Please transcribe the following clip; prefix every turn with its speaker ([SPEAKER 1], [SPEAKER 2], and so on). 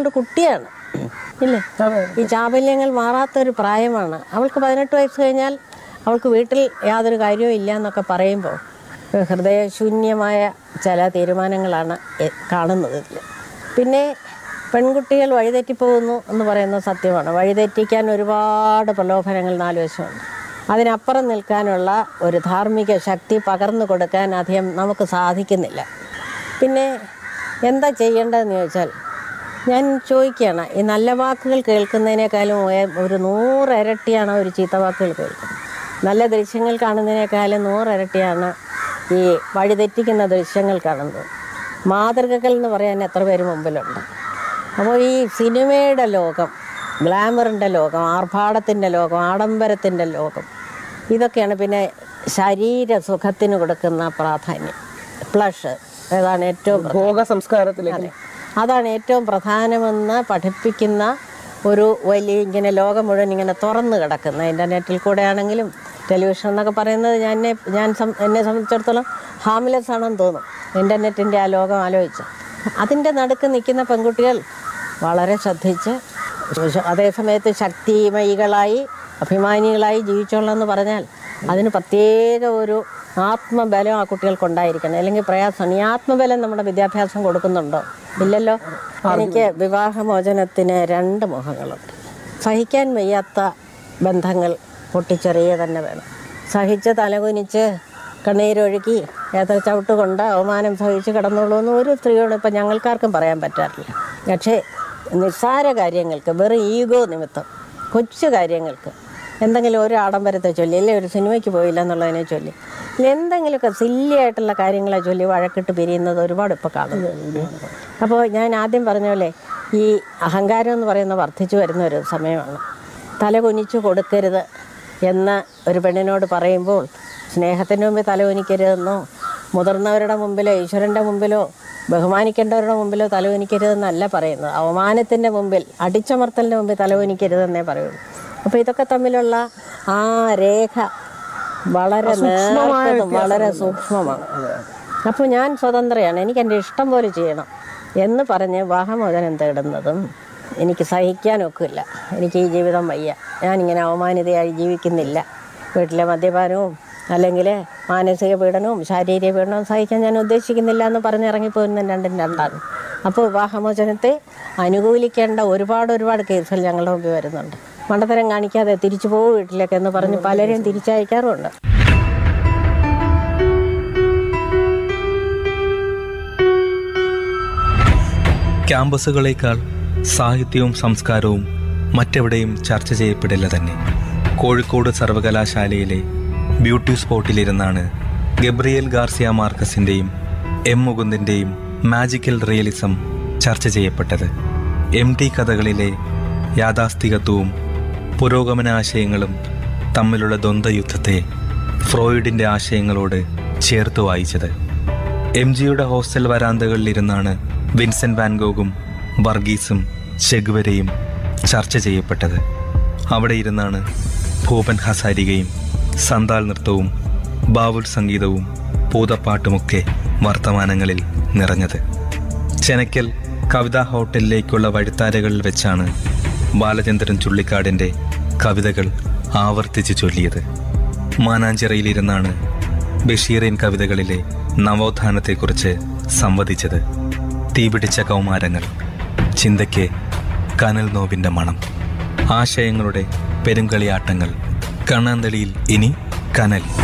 [SPEAKER 1] പന്ത്രണ്ട് കുട്ടിയാണ് ഇല്ലേ ഈ ചാബല്യങ്ങൾ മാറാത്തൊരു പ്രായമാണ് അവൾക്ക് പതിനെട്ട് വയസ്സ് കഴിഞ്ഞാൽ അവൾക്ക് വീട്ടിൽ യാതൊരു കാര്യവും ഇല്ല എന്നൊക്കെ പറയുമ്പോൾ ഹൃദയശൂന്യമായ ചില തീരുമാനങ്ങളാണ് എ- കാണുന്നത് ഇതിൽ പിന്നെ പെൺകുട്ടികൾ വഴിതെറ്റിപ്പോകുന്നു എന്ന് പറയുന്നത് സത്യമാണ് വഴിതെറ്റിക്കാൻ ഒരുപാട് പ്രലോഭനങ്ങൾ നാല് വശമുണ്ട് അതിനപ്പുറം നിൽക്കാനുള്ള ഒരു ധാർമ്മിക ശക്തി പകർന്നു കൊടുക്കാൻ അധികം നമുക്ക് സാധിക്കുന്നില്ല പിന്നെ എന്താ ചെയ്യേണ്ടതെന്ന് ചോദിച്ചാൽ ഞാൻ ചോദിക്കുകയാണ് ഈ നല്ല വാക്കുകൾ കേൾക്കുന്നതിനേക്കാളും ഒ- ഒരു നൂറിരട്ടിയാണ് ഒരു ചീത്ത വാക്കുകൾ കേൾക്കുന്നത് നല്ല ദൃശ്യങ്ങൾ കാണുന്നതിനേക്കാളും നൂറിരട്ടിയാണ് ഈ വഴിതെറ്റിക്കുന്ന ദൃശ്യങ്ങൾ കാണുന്നത് മാതൃകകൾ എന്ന് പറയാൻ എത്ര പേര് മുമ്പിലുണ്ട് അപ്പോൾ ഈ സിനിമയുടെ ലോകം ഗ്ലാമറിൻ്റെ ലോകം ആർഭാടത്തിൻ്റെ ലോകം ആഡംബരത്തിൻ്റെ ലോകം ഇതൊക്കെയാണ് പിന്നെ ശരീര സുഖത്തിന് കൊടുക്കുന്ന പ്രാധാന്യം പ്ലഷ് അതാണ് ഏറ്റവും പ്രധാനം.
[SPEAKER 2] ഭോഗ സംസ്കാരത്തിലേക്ക്
[SPEAKER 1] അതാണ് ഏറ്റവും പ്രധാനമെന്ന് പഠിപ്പിക്കുന്ന ഒരു വലിയ ഇങ്ങനെ ലോകം മുഴുവൻ ഇങ്ങനെ തുറന്നു കിടക്കുന്ന ഇൻ്റർനെറ്റിൽ കൂടെ ആണെങ്കിലും ടെലിവിഷൻ എന്നൊക്കെ പറയുന്നത് ഞാൻ എന്നെ ഞാൻ സം- എന്നെ സംബന്ധിച്ചിടത്തോളം ഹാംലെസ് ആണെന്ന് തോന്നും ഇൻ്റർനെറ്റിൻ്റെ ആ ലോകം ആലോചിച്ച് അതിൻ്റെ നടുക്ക് നിൽക്കുന്ന പെൺകുട്ടികൾ വളരെ ശ്രദ്ധിച്ച് അതേസമയത്ത് ശക്തിമയികളായി അഭിമാനികളായി ജീവിച്ചോളാം പറഞ്ഞാൽ അതിന് പ്രത്യേക ഒരു ആത്മബലം ആ കുട്ടികൾക്കുണ്ടായിരിക്കണം അല്ലെങ്കിൽ പ്രയാസമാണ് ഈ ആത്മബലം നമ്മുടെ വിദ്യാഭ്യാസം കൊടുക്കുന്നുണ്ടോ ഇല്ലല്ലോ എനിക്ക് വിവാഹമോചനത്തിന് രണ്ട് മുഖങ്ങളുണ്ട് സഹിക്കാൻ വയ്യാത്ത ബന്ധങ്ങൾ പൊട്ടിച്ചെറിയ തന്നെ വേണം സഹിച്ച് തലകുനിച്ച് കണ്ണീരൊഴുക്കി ഏത്ര ചവിട്ട് കൊണ്ട് അവമാനം സഹിച്ച് കിടന്നുള്ളൂ എന്ന് ഒരു സ്ത്രീയോട് ഇപ്പം ഞങ്ങൾക്കാർക്കും പറയാൻ പറ്റാറില്ല പക്ഷേ നിസ്സാര കാര്യങ്ങൾക്ക് വെറും ഈഗോ നിമിത്തം കൊച്ചു കാര്യങ്ങൾക്ക് എന്തെങ്കിലും ഒരു ആഡംബരത്തെ ചൊല്ലി അല്ലേ ഒരു സിനിമയ്ക്ക് പോയില്ല എന്നുള്ളതിനെ ചൊല്ലി ഇല്ല എന്തെങ്കിലുമൊക്കെ സില്ലി ആയിട്ടുള്ള കാര്യങ്ങളെ ചൊല്ലി വഴക്കിട്ട് പിരിയുന്നത് ഒരുപാട് ഇപ്പോൾ കാണുന്നു അപ്പോൾ ഞാൻ ആദ്യം പറഞ്ഞ പോലെ ഈ അഹങ്കാരം എന്ന് പറയുന്നത് വർദ്ധിച്ചു വരുന്ന ഒരു സമയമാണ് തല കുനിച്ചു കൊടുക്കരുത് എന്ന് ഒരു പെണ്ണിനോട് പറയുമ്പോൾ സ്നേഹത്തിൻ്റെ മുമ്പിൽ തല കുനിക്കരുതെന്നോ മുതിർന്നവരുടെ മുമ്പിലോ ഈശ്വരൻ്റെ മുമ്പിലോ ബഹുമാനിക്കേണ്ടവരുടെ മുമ്പിലോ തല കുനിക്കരുതെന്നല്ല പറയുന്നത് അവമാനത്തിൻ്റെ മുമ്പിൽ അടിച്ചമർത്തലിൻ്റെ മുമ്പിൽ തല കുനിക്കരുതെന്നേ പറയുള്ളൂ അപ്പോൾ ഇതൊക്കെ തമ്മിലുള്ള ആ രേഖ വളരെ നേർത്തതും വളരെ സൂക്ഷ്മമാണ് അപ്പോൾ ഞാൻ സ്വതന്ത്രയാണ് എനിക്ക് എൻ്റെ ഇഷ്ടം പോലെ ചെയ്യണം എന്ന് പറഞ്ഞ് വിവാഹമോചനം തേടുന്നതും എനിക്ക് സഹിക്കാനൊക്കില്ല എനിക്ക് ഈ ജീവിതം വയ്യ ഞാനിങ്ങനെ അവമാനിതയായി ജീവിക്കുന്നില്ല വീട്ടിലെ മദ്യപാനവും അല്ലെങ്കിൽ മാനസിക പീഡനവും ശാരീരിക പീഡനവും സഹിക്കാൻ ഞാൻ ഉദ്ദേശിക്കുന്നില്ല എന്ന് പറഞ്ഞിറങ്ങിപ്പോരുന്ന രണ്ടും രണ്ടാണ് അപ്പോൾ വിവാഹമോചനത്തെ അനുകൂലിക്കേണ്ട ഒരുപാട് ഒരുപാട് കേസുകൾ ഞങ്ങളുടെ മുമ്പിൽ വരുന്നുണ്ട് മണ്ടത്തരം കാണിക്കാതെ തിരിച്ചു പോകും വീട്ടിലേക്ക് എന്ന് പറഞ്ഞ് പലരെയും തിരിച്ചയക്കാറുമുണ്ട്
[SPEAKER 3] ക്യാമ്പസുകളേക്കാൾ സാഹിത്യവും സംസ്കാരവും മറ്റെവിടെയും ചർച്ച ചെയ്യപ്പെടില്ല തന്നെ കോഴിക്കോട് സർവകലാശാലയിലെ ബ്യൂട്ടി സ്പോട്ടിലിരുന്നാണ് ഗബ്രിയേൽ ഗാർസിയ മാർക്കസിൻ്റെയും എം മുകുന്ദിൻ്റെയും മാജിക്കൽ റിയലിസം ചർച്ച ചെയ്യപ്പെട്ടത് എം ടി കഥകളിലെ യാഥാസ്ഥികത്വവും പുരോഗമനാശയങ്ങളും തമ്മിലുള്ള ദ്വന്ദ്വയുദ്ധത്തെ ഫ്രോയിഡിൻ്റെ ആശയങ്ങളോട് ചേർത്ത് വായിച്ചത് എം ജിയുടെ ഹോസ്റ്റൽ വരാന്തകളിലിരുന്നാണ് വിൻസെന്റ് വാൻഗോഗും വർഗീസും ചെഗുവരയും ചർച്ച ചെയ്യപ്പെട്ടത് അവിടെ ഇരുന്നാണ് ഭൂപൻ ഹസാരികയും സന്താൽ നൃത്തവും ബാവുൽ സംഗീതവും പൂതപ്പാട്ടുമൊക്കെ വർത്തമാനങ്ങളിൽ നിറഞ്ഞത് ചെനക്കൽ കവിതാ ഹോട്ടലിലേക്കുള്ള വഴിത്താരകളിൽ വെച്ചാണ് ബാലചന്ദ്രൻ ചുള്ളിക്കാടിൻ്റെ കവിതകൾ ആവർത്തിച്ച് ചൊല്ലിയത് മാനാഞ്ചിറയിലിരുന്നാണ് ബഷീറിൻ കവിതകളിലെ നവോത്ഥാനത്തെക്കുറിച്ച് സംവദിച്ചത് തീപിടിച്ച കൗമാരങ്ങൾ ചിന്തയ്ക്ക് കനൽ നോവിൻ്റെ മണം ആശയങ്ങളുടെ പെരുങ്കളിയാട്ടങ്ങൾ കണ്ണാന്തളിയിൽ ഇനി കനൽ